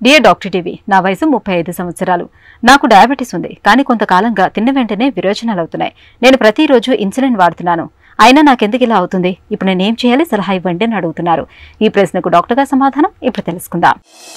dear doctor TV నా వయసు ముప్పై ఐదు సంవత్సరాలు నాకు డయాబెటీస్ ఉంది కానీ కొంతకాలంగా తిన్న వెంటనే విరోచనాలు అవుతున్నాయి నేను ప్రతిరోజు ఇన్సులిన్ వాడుతున్నాను అయినా నాకెందుకు ఇలా అవుతుంది ఇప్పుడు నేను ఏం చేయాలి సలహా ఇవ్వండి అని అడుగుతున్నారు ఈ ప్రశ్నకు డాక్టర్ గారి సమాధానం ఇప్పుడు తెలుసుకుందాం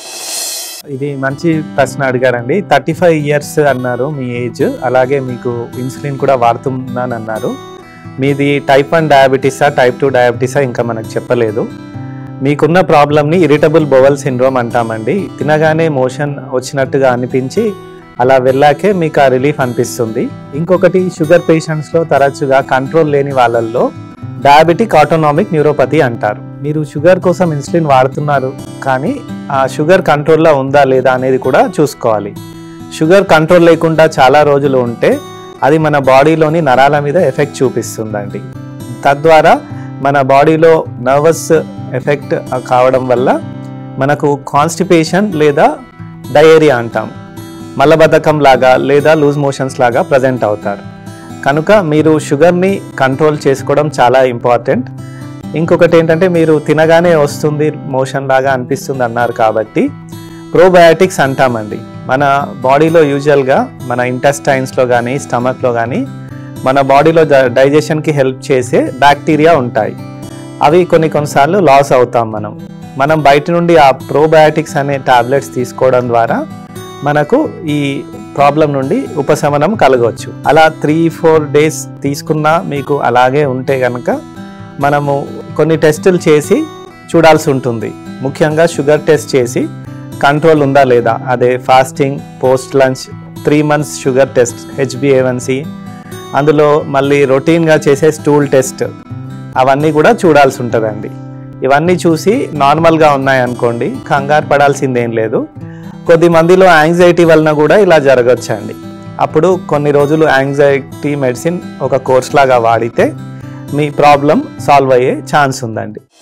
ఇది మంచి ప్రశ్న అడిగారండి థర్టీ ఫైవ్ ఇయర్స్ అన్నారు మీ ఏజ్ అలాగే మీకు ఇన్సులిన్ కూడా వాడుతున్నాను అన్నారు మీది టైప్ వన్ డయాబెటీసా టైప్ టూ డయాబెటీసా ఇంకా మనకు చెప్పలేదు మీకున్న ప్రాబ్లమ్ని ఇరిటబుల్ బోవల్ సిండ్రోమ్ అంటామండి తినగానే మోషన్ వచ్చినట్టుగా అనిపించి అలా వెళ్ళాకే మీకు ఆ రిలీఫ్ అనిపిస్తుంది ఇంకొకటి షుగర్ పేషెంట్స్లో తరచుగా కంట్రోల్ లేని వాళ్ళల్లో డయాబెటిక్ ఆటోనామిక్ న్యూరోపతి అంటారు మీరు షుగర్ కోసం ఇన్సులిన్ వాడుతున్నారు కానీ ఆ షుగర్ కంట్రోల్లో ఉందా లేదా అనేది కూడా చూసుకోవాలి షుగర్ కంట్రోల్ లేకుండా చాలా రోజులు ఉంటే అది మన బాడీలోని నరాల మీద ఎఫెక్ట్ చూపిస్తుందండి తద్వారా మన బాడీలో నర్వస్ ఎఫెక్ట్ కావడం వల్ల మనకు కాన్స్టిపేషన్ లేదా డయేరియా అంటాం మలబద్ధకం లాగా లేదా లూజ్ మోషన్స్ లాగా ప్రజెంట్ అవుతారు కనుక మీరు షుగర్ని కంట్రోల్ చేసుకోవడం చాలా ఇంపార్టెంట్ ఇంకొకటి ఏంటంటే మీరు తినగానే వస్తుంది మోషన్ లాగా అనిపిస్తుంది అన్నారు కాబట్టి ప్రోబయాటిక్స్ అంటామండి మన బాడీలో యూజువల్గా మన ఇంటెస్టైన్స్లో కానీ స్టమక్లో కానీ మన బాడీలో డైజెషన్కి హెల్ప్ చేసే బ్యాక్టీరియా ఉంటాయి అవి కొన్ని కొన్నిసార్లు లాస్ అవుతాం మనం మనం బయట నుండి ఆ ప్రోబయాటిక్స్ అనే టాబ్లెట్స్ తీసుకోవడం ద్వారా మనకు ఈ ప్రాబ్లం నుండి ఉపశమనం కలగవచ్చు అలా త్రీ ఫోర్ డేస్ తీసుకున్నా మీకు అలాగే ఉంటే కనుక మనము కొన్ని టెస్టులు చేసి చూడాల్సి ఉంటుంది ముఖ్యంగా షుగర్ టెస్ట్ చేసి కంట్రోల్ ఉందా లేదా అదే fasting post lunch three months sugar test హెచ్బిఏవన్సి అందులో మళ్ళీ రొటీన్గా చేసే స్టూల్ టెస్ట్ అవన్నీ కూడా చూడాల్సి ఉంటుందండి ఇవన్నీ చూసి నార్మల్గా ఉన్నాయనుకోండి కంగారు పడాల్సిందేం లేదు కొద్ది మందిలో యాంగ్జైటీ వలన కూడా ఇలా జరగచ్చండి అప్పుడు కొన్ని రోజులు యాంగ్జైటీ మెడిసిన్ ఒక కోర్స్ లాగా వాడితే మీ ప్రాబ్లం సాల్వ్ అయ్యే ఛాన్స్ ఉందండి